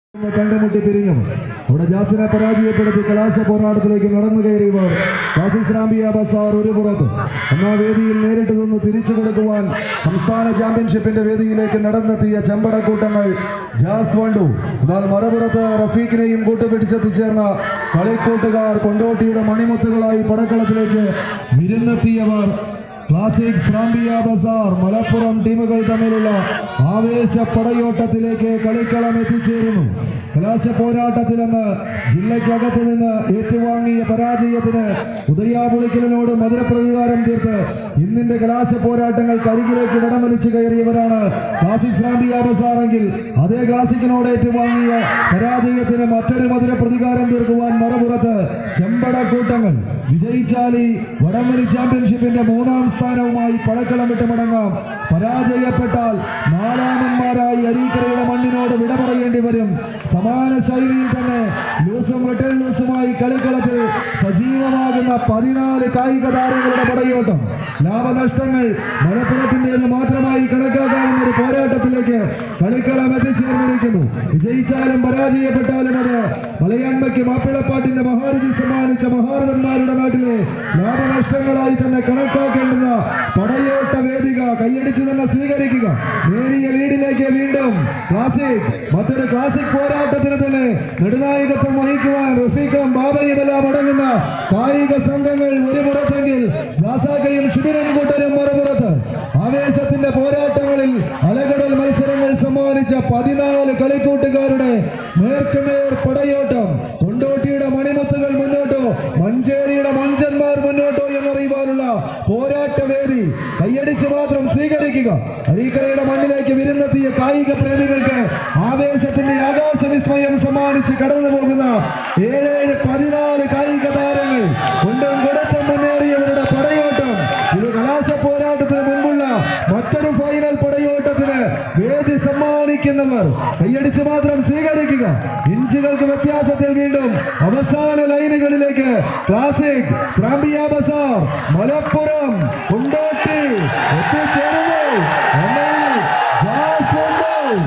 കണ്ടുമുട്ടി പിരിഞ്ഞു അവിടെ ജാസിനെ പരാജയപ്പെടുത്തി കലാശ പോരാട്ടത്തിലേക്ക് നടന്നു കയറിയവർ ജാസിസ് റാംബിയ ബസാർ ഒരു പുറത്ത് ഒന്നാം വേദിയിൽ നേരിട്ട് നിന്ന് തിരിച്ചു കൊടുക്കുവാൻ സംസ്ഥാന ചാമ്പ്യൻഷിപ്പിന്റെ വേദിയിലേക്ക് നടന്നെത്തിയ ചെമ്പടക്കൂട്ടങ്ങൾ ജാസ് വണ്ടു എന്നാൽ മറുപുറത്ത് റഫീഖിനെയും കൂട്ടുപിടിച്ചെത്തിച്ചേർന്ന കളിക്കൂട്ടുകാർ കൊണ്ടോട്ടിയുടെ മണിമുത്തുകളായി പടക്കളത്തിലേക്ക് വിരുന്നെത്തിയവർ ക്ലാസിക് ശ്രാമ്പിയ ബസാർ മലപ്പുറം ടീമുകൾ തമ്മിലുള്ള ആവേശ പടയോട്ടത്തിലേക്ക് കളിക്കളം എത്തിച്ചേരുന്നു കലാശ പോരാട്ടത്തിലെന്ന് ജില്ലയ്ക്കകത്ത് നിന്ന് ഏറ്റുവാങ്ങിയ പരാജയത്തിന് ഉദയാപുളിക്കലിനോട് മധുരപ്രതികാരം തീർത്ത് ഇന്നിന്റെ കലാശ പോരാട്ടങ്ങൾ കരികിലേക്ക് വടമലിച്ചു കയറിയവരാണ് ക്ലാസിക് ശ്രാമ്പിയ ബസാറെങ്കിൽ അതേ ക്ലാസിക്കിനോട് ഏറ്റുവാങ്ങിയ പരാജയത്തിന് മറ്റൊരു മധുര പ്രതികാരം തീർക്കുവാൻ മറുപുറത്ത് ചെമ്പടക്കൂട്ടങ്ങൾ വിജയിച്ചാലി വടംവലി ചാമ്പ്യൻഷിപ്പിന്റെ മൂന്നാം സ്ഥാനവുമായി പടക്കളം വിട്ട് മടങ്ങാം പരാജയപ്പെട്ടാൽ നാലാമന്മാരായി അരീക്കരയുടെ മണ്ണിനോട് വിട പറയേണ്ടി വരും സമാന ശൈലിയിൽ തന്നെ ലൂസും റിട്ടേൺ ലൂസുമായി കളിക്കളത്തിൽ സജീവമാകുന്ന പതിനാല് കായിക താരങ്ങളുടെ പടയോട്ടം ലാഭനഷ്ടങ്ങൾ മലപ്പുറത്തിൻ്റെന്ന് മാത്രമായി കണക്കാക്കാവുന്ന ഒരു പോരാട്ടത്തിലേക്ക് കളിക്കളം എത്തിച്ചേർന്നിരിക്കുന്നു വിജയിച്ചാലും പരാജയപ്പെട്ടാലും അത് മലയാണ്മയ്ക്ക് മാപ്പിളപ്പാട്ടിന്റെ മഹാരഥി സമ്മാനിച്ച മഹാരഥന്മാരുടെ നാട്ടിലെ ലാഭനഷ്ടങ്ങളായി തന്നെ കണക്കാക്കേണ്ടുന്ന പടയോട്ട വേദിക കൈയടിച്ച് തന്നെ സ്വീകരിക്കുക നേരിയ ലീഡിലേക്ക് വീണ്ടും ക്ലാസിക് മറ്റൊരു ക്ലാസിക് പോരാട്ടത്തിന് തന്നെ നെടുനായകത്വം വഹിക്കുവാൻ റഫീഖും ബാബയും എല്ലാം അടങ്ങുന്ന കായിക സംഘങ്ങൾ ഒരു പുറത്തെങ്കിൽ ജാസാക്കയും ഷിബിരൻ കൂട്ടരും മറുപുറത്ത് ആവേശത്തിന്റെ പോരാട്ടങ്ങളിൽ അലകടൽ മത്സരങ്ങൾ സമ്മാനിച്ച പതിനാല് കളിക്കൂട്ടുകാരുടെ നേർക്കുനേർ പടയോട്ടം കൊണ്ടോട്ടിയുടെ മണിമുത്തുകൾ മുന്നോട്ടോ മഞ്ചേരിയുടെ മഞ്ചന്മാർ മുന്നോട്ടോ എന്നറിയുവാനുള്ള പോരാട്ട വേദി കൈയടിച്ച് മാത്രം സ്വീകരിക്കുക അരീക്കരയുടെ മണ്ണിലേക്ക് വിരുന്നെത്തിയ കായിക പ്രേമികൾക്ക് ആവേശത്തിന്റെ ആകാശ വിസ്മയം സമ്മാനിച്ച് കടന്നു പോകുന്ന ഏഴേഴ് പതിനാല് കായിക താരങ്ങൾ കൊണ്ടും കൊടുത്തും മുന്നേറിയവരുടെ പടയോട്ടം ഇത് കലാശ പോരാട്ടത്തിന് മുമ്പുള്ള മറ്റൊരു ഫൈനൽ പടയോട്ടത്തിന് വേദി സമ്മാനിക്കുന്നവർ കൈയടിച്ച് മാത്രം സ്വീകരിക്കുക ഇഞ്ചുകൾക്ക് വ്യത്യാസത്തിൽ വീണ്ടും അവസാന ലൈനുകളിലേക്ക് ക്ലാസിക് ശ്രാമ്പിയ ബസാർ മലപ്പുറം കൊണ്ടോട്ടി എത്തിച്ചേരുന്നു എന്നാൽ ജാസ് വന്നു.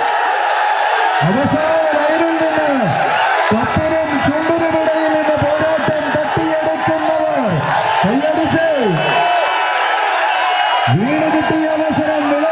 അവസാന ലൈനിൽ നിന്ന് കപ്പനും ചുണ്ടിനുമിടയിൽ നിന്ന് പോരാട്ടം തട്ടിയെടുക്കുന്നവർ കൈയടിച്ച് വീട് കിട്ടിയ അവസരം